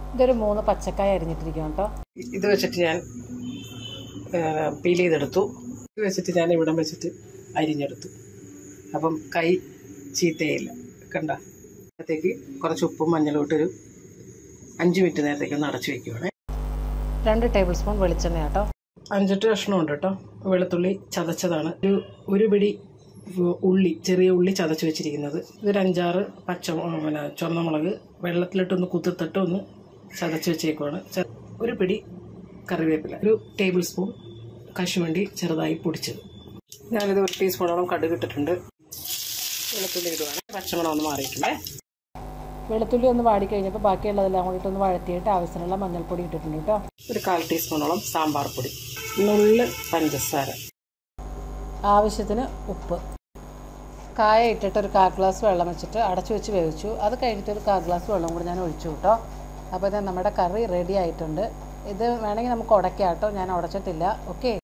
ഇതൊരു മൂന്ന് പച്ചക്കായ അരിഞ്ഞിട്ടിരിക്കും കേട്ടോ ഇത് വെച്ചിട്ട് ഞാൻ പീൽ ചെയ്തെടുത്തു ഇത് വെച്ചിട്ട് ഞാൻ ഇവിടം വെച്ചിട്ട് അരിഞ്ഞെടുത്തു അപ്പം കൈ ചീത്തയില്ല കണ്ട അകത്തേക്ക് കുറച്ച് ഉപ്പും മഞ്ഞളും ഇട്ടൊരു അഞ്ച് മിനിറ്റ് നേരത്തേക്ക് ഒന്ന് അടച്ചു വെക്കുവാണേ രണ്ട് ടേബിൾ സ്പൂൺ വെളിച്ചെണ്ണ കേട്ടോ അഞ്ചെട്ട് കഷ്ണമുണ്ട് കേട്ടോ വെളുത്തുള്ളി ചതച്ചതാണ് ഒരു ഒരു പിടി ഉള്ളി ചെറിയ ഉള്ളി ചതച്ച് വെച്ചിരിക്കുന്നത് ഇതൊരു അഞ്ചാറ് പച്ച പിന്നെ ചുവന്നമുളക് വെള്ളത്തിലിട്ടൊന്ന് കുത്തിത്തിട്ട് ഒന്ന് ചതച്ച് വെച്ചേക്കുവാണ് ച- ഒരു പിടി കറിവേപ്പില ഒരു ടേബിൾ സ്പൂൺ കശുവണ്ടി ചെറുതായി പൊടിച്ചത് ഞാനിത് ഒരു ടീസ്പൂണോളം കടുക് ഇട്ടിട്ടുണ്ട് വെളുത്തുള്ളി ഇടുവാണ് പച്ചമണം ഒന്ന് മാറിയിട്ടുണ്ടേ വെളുത്തുള്ളി ഒന്ന് വാടിക്കഴിഞ്ഞപ്പോൾ ബാക്കിയുള്ളതെല്ലാം കൂടിയിട്ട് ഒന്ന് വഴറ്റിയിട്ട് ആവശ്യത്തിനുള്ള മഞ്ഞൾപ്പൊടി ഇട്ടിട്ടുണ്ട് കേട്ടോ ഒരു കാൽ ടീസ്പൂണോളം സാമ്പാർ പൊടി നുള്ള് പഞ്ചസാര ആവശ്യത്തിന് ഉപ്പ് കായ ഇട്ടിട്ട് ഒരു കാ ഗ്ലാസ് വെള്ളം വെച്ചിട്ട് അടച്ചു വെച്ച് വേവിച്ചു അത് കഴിഞ്ഞിട്ട് ഒരു കാ ഗ്ലാസ് വെള്ളം കൂടി ഞാൻ ഒഴിച്ചു കേട്ടോ അപ്പോൾ ഇത് നമ്മുടെ കറി റെഡി ആയിട്ടുണ്ട് ഇത് വേണമെങ്കിൽ നമുക്ക് ഉടയ്ക്കാം കേട്ടോ ഞാൻ ഉടച്ചിട്ടില്ല ഓക്കെ